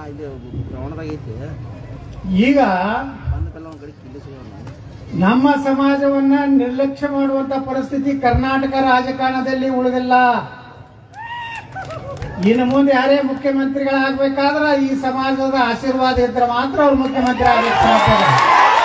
ಇಲ್ಲಿ ಪ್ರಮಾಣದಾಗ ಐತಿ ಈಗ ಬಂದ ಕಲ್ಲ ಒಂದ್ ಕಡೆ ಕಿಲ್ಲಿ ಸಿಗೋಣ ನಮ್ಮ ಸಮಾಜವನ್ನ ನಿರ್ಲಕ್ಷ್ಯ ಮಾಡುವಂತ ಪರಿಸ್ಥಿತಿ ಕರ್ನಾಟಕ ರಾಜಕಾರಣದಲ್ಲಿ ಉಳಿದಿಲ್ಲ ಇನ್ನು ಮುಂದೆ ಯಾರೇ ಮುಖ್ಯಮಂತ್ರಿಗಳಾಗಬೇಕಾದ್ರೆ ಈ ಸಮಾಜದ ಆಶೀರ್ವಾದ ಇದ್ರೆ ಮಾತ್ರ ಅವ್ರು ಮುಖ್ಯಮಂತ್ರಿ ಆಗಲಿಕ್ಕೆ ಸಾಧ್ಯ ಇದೆ.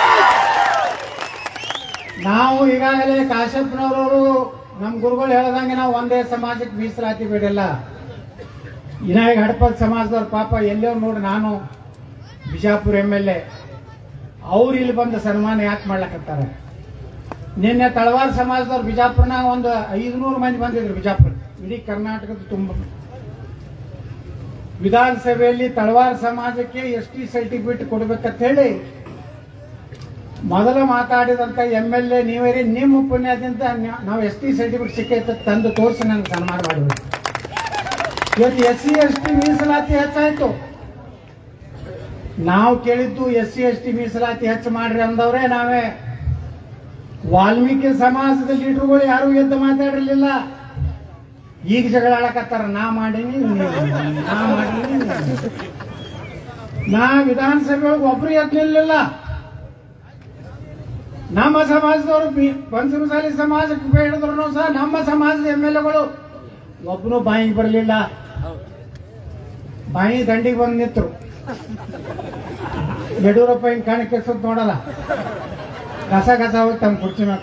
ನಾವು ಈಗಾಗಲೇ ಕಾಶ್ಯಪ್ನವರು ನಮ್ಮ ಗುರುಗಳು ಹೇಳ್ದಂಗೆ ನಾವು ಒಂದೇ ಸಮಾಜಕ್ಕೆ ಮೀಸಲಾತಿ ಬಿಡಿಲ್ಲ ಇನ್ನ ಈಗ ಹಡಪದ ಸಮಾಜದವ್ರ ಪಾಪ ಎಲ್ಲೋ ನೋಡಿ ನಾನು ಬಿಜಾಪುರ ಎಮ್ ಎಲ್ ಎ ಅವ್ರು ಇಲ್ಲಿ ಬಂದು ಸನ್ಮಾನ ಯಾಕೆ ಮಾಡ್ಲಕತ್ತಾರೆ ನಿನ್ನೆ ತಳವಾರ ಸಮಾಜದವ್ರು ಬಿಜಾಪುರನಾಗ ಒಂದು ಐದುನೂರು ಮಂದಿ ಬಂದಿದ್ರು ಬಿಜಾಪುರ ಇಡೀ ಕರ್ನಾಟಕದ ತುಂಬ ವಿಧಾನಸಭೆಯಲ್ಲಿ ತಳವಾರ ಸಮಾಜಕ್ಕೆ ಎಸ್ ಟಿ ಸರ್ಟಿಫಿಕೇಟ್ ಕೊಡ್ಬೇಕಂತ ಹೇಳಿ ಮೊದಲು ಮಾತಾಡಿದಂತ ಎಮ್ ಎಲ್ ಎ ನೀವೇ ನಿಮ್ಮ ಪುಣ್ಯದಿಂದ ನ್ಯಾ- ನಾವು ಎಸ್ ಟಿ ಸರ್ಟಿಫಿಕೇಟ್ ಸಿಕ್ಕೈತೆ ತಂದು ತೋರಿಸಿ ನನಗೆ ಸನ್ಮಾನ ಮಾಡಿದ್ರು ಇವತ್ತು ಎಸ್ ಸಿ ಎಸ್ ಟಿ ಮೀಸಲಾತಿ ಹೆಚ್ಚಾಯ್ತು ನಾವು ಕೇಳಿದ್ದು ಎಸ್ ಸಿ ಎಸ್ ಟಿ ಮೀಸಲಾತಿ ಹೆಚ್ಚು ಮಾಡ್ರಿ ಅಂದವ್ರೆ ನಾವೇ ವಾಲ್ಮೀಕಿ ಸಮಾಜದ ಲೀಡರ್ಗಳು ಯಾರು ಎದ್ದು ಮಾತಾಡಿರ್ಲಿಲ್ಲ ಈಗ ಜಗಳ ಆಡಕತ್ತಾರ ನಾ ಮಾಡೀನಿ ನೀವ್ ಮಾಡೀನಿ, ನಾ ಮಾಡೀನಿ ನೀವ್ ಮಾಡೀನಿ. ನಾ ವಿಧಾನಸಭೆ ಒಳಗೆ ಒಬ್ರು ಎದ್ದು ನಿಲ್ಲಿಲ್ಲ ನಮ್ಮ ಸಮಾಜದವರು ಪಂಚಮಸಾಲಿ ಸಮಾಜಕ್ಕೆ ಬೇಡಿದ್ರು ಸಹ ನಮ್ಮ ಸಮಾಜದ ಎಮ್ ಎಲ್ ಎಗಳು ಒಬ್ಬನು ಬಾಯಿಗೆ ಬರಲಿಲ್ಲ ಬಾಯಿ ದಂಡಿಗೆ ಬಂದು ನಿಂತರು ಯಡಿಯೂರಪ್ಪ ಹಿಂಗ್ ಕಾಣಕ್ಕೆ ಸುತ್ತ ನೋಡಲ್ಲ ಕಸ ಕಸ ಹೋಗಿ ತಮ್ಮ ಕುರ್ಚಿ ಮ್ಯಾಕ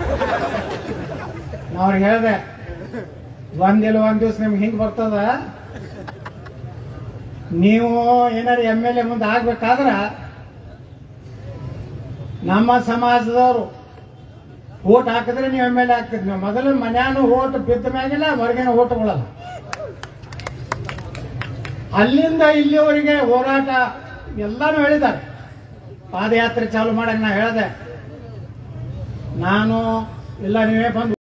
ನಾ ಅವ್ರಿಗೆ ಹೇಳಿದೆ ಒಂದಿಲ್ಲ ಒಂದ್ ದಿವ್ಸ ನಿಮ್ಗೆ ಹಿಂಗ್ ಬರ್ತದ ನೀವು ಏನಾರು ಎಮ್ ಎಲ್ ಎ ಮುಂದೆ ಆಗ್ಬೇಕಾದ್ರ ನಮ್ಮ ಸಮಾಜದವರು ಓಟ್ ಹಾಕಿದ್ರೆ ನೀವು ಎಮ್ ಎಲ್ ಎ ಆಗ್ತಿದ್ರಿ ನೀವು ಮೊದಲು ಮನ್ಯಾನು ಓಟ್ ಬಿದ್ದ ಮ್ಯಾಗಿಲ್ಲ ಹೊರಗಿನ ಓಟ್ ಕೊಡಲ್ಲ ಅಲ್ಲಿಂದ ಇಲ್ಲಿವರೆಗೆ ಹೋರಾಟ ಎಲ್ಲಾನು ಹೇಳಿದ್ದಾರೆ ಪಾದಯಾತ್ರೆ ಚಾಲು ಮಾಡಕ್ ನಾ ಹೇಳಿದೆ ನಾನು ಇಲ್ಲ ನೀವೇ ಬಂದು